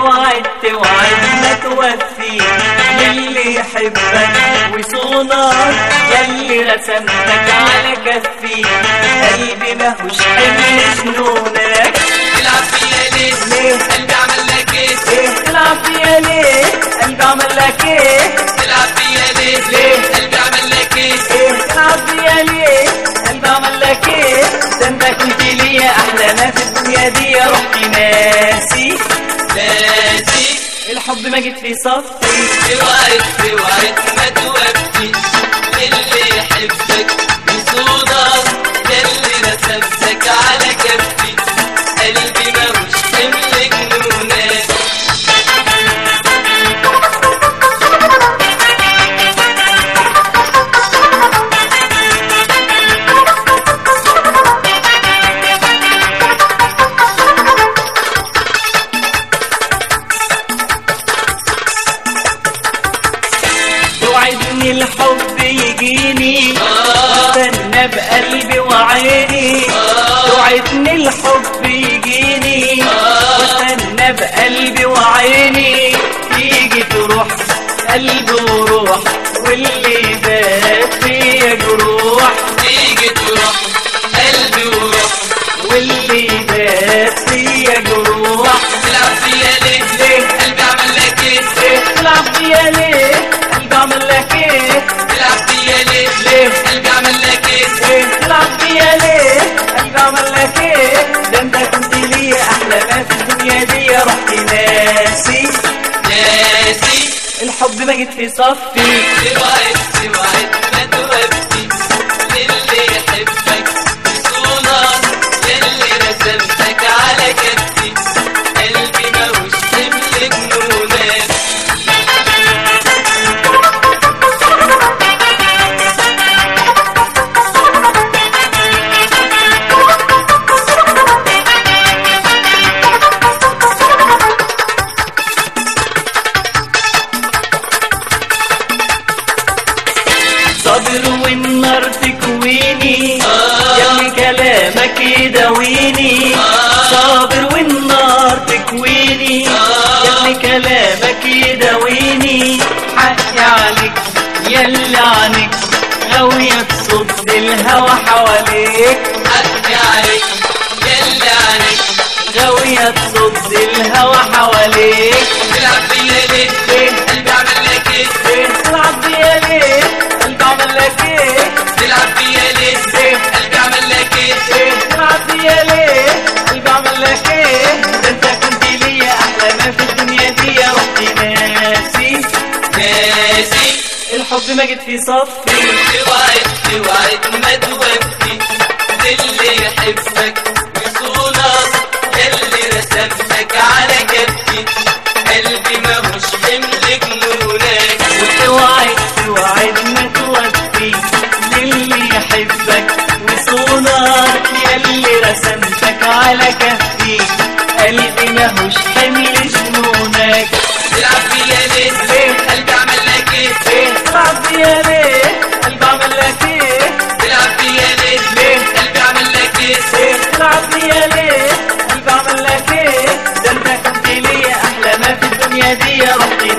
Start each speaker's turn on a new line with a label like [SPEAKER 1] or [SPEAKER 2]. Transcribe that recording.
[SPEAKER 1] وعدت وعد ما توفي للي يحبك وصونك يلي رسمتك على كفي قلبي ماهوش حمل جنونك
[SPEAKER 2] تلعب فيا ليه
[SPEAKER 1] ليه؟
[SPEAKER 2] قلبي عمل لك ايه
[SPEAKER 1] ايه تلعب فيا ليه قلبي عمل لك ايه
[SPEAKER 2] تلعب فيا ليه
[SPEAKER 1] ليه؟
[SPEAKER 2] قلبي عمل لك ايه
[SPEAKER 1] ايه تلعب فيا ليه قلبي عمل لك ايه ده انت كنت ليا احلى ما في الدنيا دي رحت ناسي
[SPEAKER 2] ناسي
[SPEAKER 1] الحب ما جيت في صفي
[SPEAKER 2] اوعد اوعد ما توفي اللي يحبك يصونك يلي رسمتك على كفي قلبي ماهوش حمل جنونك
[SPEAKER 1] توعدني الحب يجيني استنى بقلبي وعيني توعدني الحب يجيني واستنى بقلبي وعيني تيجي تروح قلبي وروح واللي بات فيا جروح
[SPEAKER 2] تيجي تروح قلبي وروح
[SPEAKER 1] واللي بات فيا جروح
[SPEAKER 2] تلعب فيا ليه
[SPEAKER 1] ليه
[SPEAKER 2] قلبي عمل لك ايه
[SPEAKER 1] ليه تلعب فيا ليه قلبي عمل لك ايه
[SPEAKER 2] تلعب فيا ليه
[SPEAKER 1] ليه
[SPEAKER 2] قلبي عمل لك ايه
[SPEAKER 1] ايه تلعب فيا ليه قلبي عمل لك ايه ده انت كنت ليا احلى ما في الدنيا دي رحت ناسي
[SPEAKER 2] ناسي
[SPEAKER 1] الحب ما جيت في صفي
[SPEAKER 2] اوعد اوعد ما توفي للي يحبك يصونك يلي رسمتك على كفي قلبي ماهوش حمل جنونك
[SPEAKER 1] صابر والنار تكويني يلي كلامك يداويني صابر والنار تكويني يلي كلامك يداويني حقي عليك يلي عنك غاوية تصد الهوى حواليك
[SPEAKER 2] حقي عليك يلي عليك
[SPEAKER 1] غاوية تصد الهوى حواليك
[SPEAKER 2] تلعب فيا ليه
[SPEAKER 1] ليه
[SPEAKER 2] قلبي عمل لك ايه
[SPEAKER 1] ليه تلعب بيا ليه قلبي عمل لك ايه
[SPEAKER 2] تلعب فيا ليه
[SPEAKER 1] ليه
[SPEAKER 2] قلبي عمل لك ايه
[SPEAKER 1] ايه تلعب فيا ليه قلبي عمل لك ايه ده انت كنت ليا احلى ما في الدنيا دي رحت ناسي
[SPEAKER 2] ناسي
[SPEAKER 1] الحب ما جيت في صفي
[SPEAKER 2] اوعد اوعد ما توفي للي يحبك يصونك يلي رسمتك على كفي قلبي ماهوش حمل جنونك
[SPEAKER 1] وتوعد توعد ما توفي للي يحبك وصونك يلي رسمتك على كفي قلبي ماهوش حمل جنونك
[SPEAKER 2] تلعب فيا ليه
[SPEAKER 1] ليه
[SPEAKER 2] قلبي عمل لك ايه
[SPEAKER 1] ايه تلعب فيا ليه قلبي عمل لك ايه
[SPEAKER 2] تلعب فيا ليه
[SPEAKER 1] ليه
[SPEAKER 2] قلبي عمل لك ايه
[SPEAKER 1] ايه تلعب فيا ليه قلبي عمل لك ايه ده انت كنت ليا احلى ما في الدنيا دي رحت